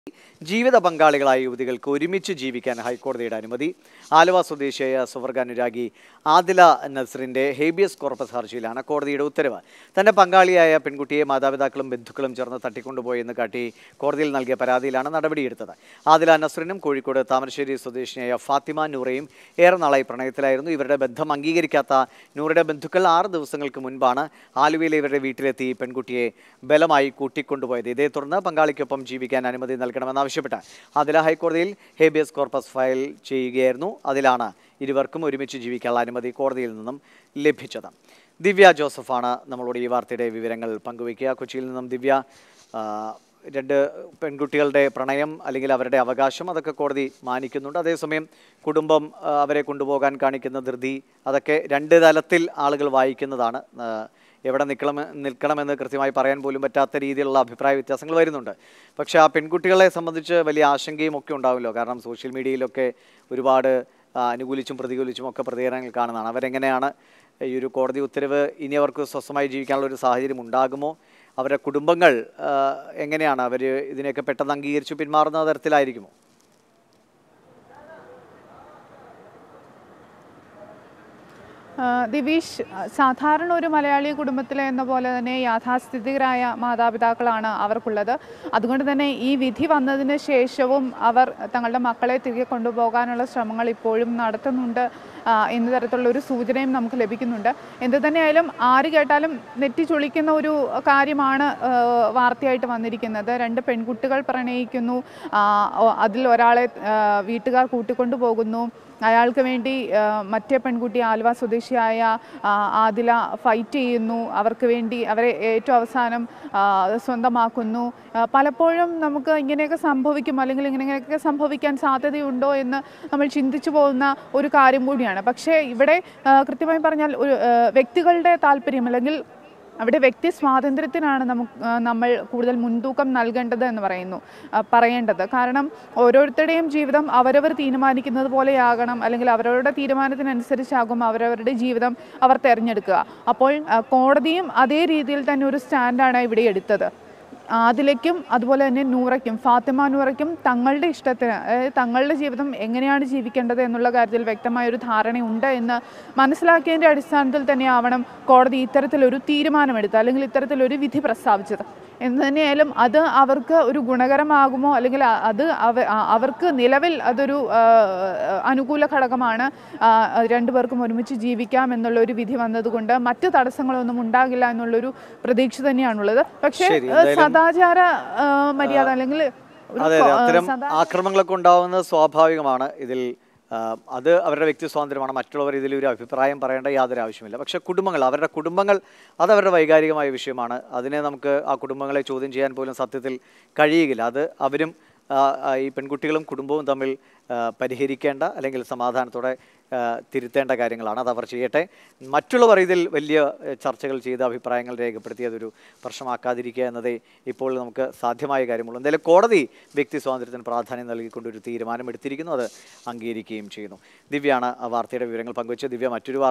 ജീവിത പങ്കാളികളായ യുവതികൾക്ക് ഒരുമിച്ച് ജീവിക്കാൻ ഹൈക്കോടതിയുടെ അനുമതി ആലുവ സ്വദേശിയായ സുവർഗ അനുരാഗി ആദില നസ്രിന്റെ ഹേബിയസ് കോർപ്പസ് ഹർജിയിലാണ് കോടതിയുടെ ഉത്തരവ് തന്റെ പങ്കാളിയായ പെൺകുട്ടിയെ മാതാപിതാക്കളും ബന്ധുക്കളും ചേർന്ന് തട്ടിക്കൊണ്ടുപോയെന്ന് കാട്ടി കോടതിയിൽ നൽകിയ പരാതിയിലാണ് നടപടിയെടുത്തത് ആദില നസ്രിനും കോഴിക്കോട് താമരശ്ശേരി സ്വദേശിനിയായ ഫാത്തിമ നൂറയും ഏറെ നാളായി പ്രണയത്തിലായിരുന്നു ഇവരുടെ ബന്ധം അംഗീകരിക്കാത്ത നൂറയുടെ ബന്ധുക്കൾ ആറ് ദിവസങ്ങൾക്ക് മുൻപാണ് ആലുവയിലെ ഇവരുടെ വീട്ടിലെത്തി പെൺകുട്ടിയെ ബലമായി കൂട്ടിക്കൊണ്ടുപോയത് ഇതേ തുടർന്ന് പങ്കാളിക്കൊപ്പം ജീവിക്കാൻ അനുമതി നൽകണമെന്നാവശ്യപ്പെട്ട് അതില ഹൈക്കോടതിയിൽ ഹേബിയസ് കോർപ്പസ് ഫയൽ ചെയ്യുകയായിരുന്നു അതിലാണ് ഇരുവർക്കും ഒരുമിച്ച് ജീവിക്കാനുള്ള അനുമതി കോടതിയിൽ നിന്നും ലഭിച്ചത് ദിവ്യ ജോസഫാണ് നമ്മളോട് ഈ വാർത്തയുടെ വിവരങ്ങൾ പങ്കുവയ്ക്കുക കൊച്ചിയിൽ നിന്നും ദിവ്യ ആ, രണ്ട് പെൺകുട്ടികളുടെ പ്രണയം അല്ലെങ്കിൽ അവരുടെ അവകാശം അതൊക്കെ കോടതി മാനിക്കുന്നുണ്ട് അതേസമയം കുടുംബം ആ, അവരെ കൊണ്ടുപോകാൻ കാണിക്കുന്ന ധൃതി അതൊക്കെ രണ്ട് തലത്തിൽ ആളുകൾ വായിക്കുന്നതാണ് ആ, എവിടെ നിൽക്കണം നിൽക്കണമെന്ന് കൃത്യമായി പറയാൻ പോലും പറ്റാത്ത രീതിയിലുള്ള അഭിപ്രായ വ്യത്യാസങ്ങൾ വരുന്നുണ്ട് പക്ഷേ ആ പെൺകുട്ടികളെ സംബന്ധിച്ച് വലിയ ആശങ്കയും ഒക്കെ ഉണ്ടാവുമല്ലോ കാരണം സോഷ്യൽ മീഡിയയിലൊക്കെ ഒരുപാട് ആ, അനുകൂലിച്ചും പ്രതികൂലിച്ചും ഒക്കെ പ്രതികരണങ്ങൾ കാണുന്നതാണ് അവരെങ്ങനെയാണ് ഈ ഒരു കോടതി ഉത്തരവ് ഇനി അവർക്ക് സ്വസ്ഥമായി ജീവിക്കാനുള്ള ഒരു സാഹചര്യം ഉണ്ടാകുമോ അവരുടെ കുടുംബങ്ങൾ ആ, എങ്ങനെയാണ് അവർ ഇതിനെയൊക്കെ പെട്ടെന്ന് അംഗീകരിച്ചു പിന്മാറുന്ന തരത്തിലായിരിക്കുമോ ആ, ദിവീഷ് സാധാരണ ഒരു മലയാളി കുടുംബത്തിലെ എന്ന പോലെ തന്നെ യാഥാസ്ഥിതികരായ മാതാപിതാക്കളാണ് അവർക്കുള്ളത് അതുകൊണ്ട് തന്നെ ഈ വിധി വന്നതിന് ശേഷവും അവർ തങ്ങളുടെ മക്കളെ തിരികെ കൊണ്ടുപോകാനുള്ള ശ്രമങ്ങൾ ഇപ്പോഴും നടത്തുന്നുണ്ട് ആ, എന്ന തരത്തിലുള്ള ഒരു സൂചനയും നമുക്ക് ലഭിക്കുന്നുണ്ട് എന്ത് തന്നെയായാലും ആര് കേട്ടാലും നെറ്റി ചുളിക്കുന്ന ഒരു കാര്യമാണ് ആ, വാർത്തയായിട്ട് വന്നിരിക്കുന്നത് രണ്ട് പെൺകുട്ടികൾ പ്രണയിക്കുന്നു ആ, ഒ- അതിൽ ഒരാളെ ആ, വീട്ടുകാർ കൂട്ടിക്കൊണ്ടു പോകുന്നു അയാൾക്ക് വേണ്ടി ആ, മറ്റേ പെൺകുട്ടി ആലുവ സ്വദേശിയായ ആ, ആദില ഫൈറ്റ് ചെയ്യുന്നു അവർക്ക് വേണ്ടി അവരെ ഏറ്റവും അവസാനം ആ, സ്വന്തമാക്കുന്നു ആ, പലപ്പോഴും നമുക്ക് ഇങ്ങനെയൊക്കെ സംഭവിക്കും അല്ലെങ്കിൽ ഇങ്ങനെയൊക്കെ സംഭവിക്കാൻ സാധ്യതയുണ്ടോ എന്ന് നമ്മൾ ചിന്തിച്ചു പോകുന്ന ഒരു കാര്യം കൂടിയാണ് പക്ഷേ ഇവിടെ ആ, കൃത്യമായി പറഞ്ഞാൽ ഒരു ആ, വ്യക്തികളുടെ താല്പര്യം അല്ലെങ്കിൽ അവിടെ വ്യക്തി സ്വാതന്ത്ര്യത്തിനാണ് നമുക്ക് ആ, നമ്മൾ കൂടുതൽ മുൻതൂക്കം നൽകേണ്ടത് എന്ന് പറയുന്നു ആ, പറയേണ്ടത് കാരണം ഓരോരുത്തരുടെയും ജീവിതം അവരവർ തീരുമാനിക്കുന്നത് പോലെയാകണം അല്ലെങ്കിൽ അവരവരുടെ തീരുമാനത്തിനനുസരിച്ചാകും അവരവരുടെ ജീവിതം അവർ തിരഞ്ഞെടുക്കുക അപ്പോൾ ആ, കോടതിയും അതേ രീതിയിൽ തന്നെ ഒരു സ്റ്റാൻഡാണ് ഇവിടെ എടുത്തത് ആദിലയ്ക്കും അതുപോലെ തന്നെ നൂറയ്ക്കും ഫാത്തിമ നൂറയ്ക്കും തങ്ങളുടെ ഇഷ്ടത്തിന് അതായത് തങ്ങളുടെ ജീവിതം എങ്ങനെയാണ് ജീവിക്കേണ്ടത് എന്നുള്ള കാര്യത്തിൽ വ്യക്തമായ ഒരു ധാരണയുണ്ട് എന്ന് മനസ്സിലാക്കിയതിൻ്റെ അടിസ്ഥാനത്തിൽ തന്നെയാവണം കോടതി ഇത്തരത്തിലൊരു തീരുമാനമെടുത്തത് അല്ലെങ്കിൽ ഇത്തരത്തിലൊരു വിധി പ്രസ്താവിച്ചത് എന്ന് തന്നെയായാലും അത് അവർക്ക് ഒരു ഗുണകരമാകുമോ അല്ലെങ്കിൽ അ- അത് അവ- അ- അവർക്ക് നിലവിൽ അതൊരു ആ, അനുകൂല ഘടകമാണ് ആ, രണ്ടുപേർക്കും ഒരുമിച്ച് ജീവിക്കാം എന്നുള്ള ഒരു വിധി വന്നതുകൊണ്ട് മറ്റ് തടസ്സങ്ങളൊന്നും ഉണ്ടാകില്ല എന്നുള്ളൊരു പ്രതീക്ഷ തന്നെയാണുള്ളത് പക്ഷേ ശരി, ആ, എന്തായാലും- സദാചാര ആ, മര്യാദ അല്ലെങ്കിൽ ഒരു അതെ കൊ- അതെ ആ, അത്തരം സദാ- ആക്രമണങ്ങളൊക്കെ ഉണ്ടാവുന്നത് സ്വാഭാവികമാണ് ഇതിൽ ആ, അത് അവരുടെ വ്യക്തി സ്വാതന്ത്ര്യമാണ് മറ്റുള്ളവർ ഇതിൽ ഒരു അഭിപ്രായം പറയേണ്ട യാതൊരു ആവശ്യമില്ല പക്ഷെ കുടുംബങ്ങൾ അവരുടെ കുടുംബങ്ങൾ അത് അവരുടെ വൈകാരികമായ വിഷയമാണ് അതിനെ നമുക്ക് ആ കുടുംബങ്ങളെ ചോദ്യം ചെയ്യാൻ പോലും സത്യത്തിൽ കഴിയുകയില്ല അത് അവരും ആ, ആ, ഈ പെൺകുട്ടികളും കുടുംബവും തമ്മിൽ ആ, പരിഹരിക്കേണ്ട അല്ലെങ്കിൽ സമാധാനത്തോടെ ആ, തിരുത്തേണ്ട കാര്യങ്ങളാണ് അത് അവർ ചെയ്യട്ടെ മറ്റുള്ളവർ ഇതിൽ വലിയ ഏ, ചർച്ചകൾ ചെയ്ത് അഭിപ്രായങ്ങൾ രേഖപ്പെടുത്തി അതൊരു പ്രശ്നമാക്കാതിരിക്കുക എന്നതേ ഇപ്പോൾ നമുക്ക് സാധ്യമായ കാര്യമുള്ളൂ എന്തായാലും കോടതി വ്യക്തി സ്വാതന്ത്ര്യത്തിന് പ്രാധാന്യം നൽകിക്കൊണ്ട് ഒരു തീരുമാനം എടുത്തിരിക്കുന്നു അത് അംഗീകരിക്കുകയും ചെയ്യുന്നു ദിവ്യയാണ് ആ വാർത്തയുടെ വിവരങ്ങൾ പങ്കുവച്ചത് ദിവ്യ മറ്റൊരു വാർത്ത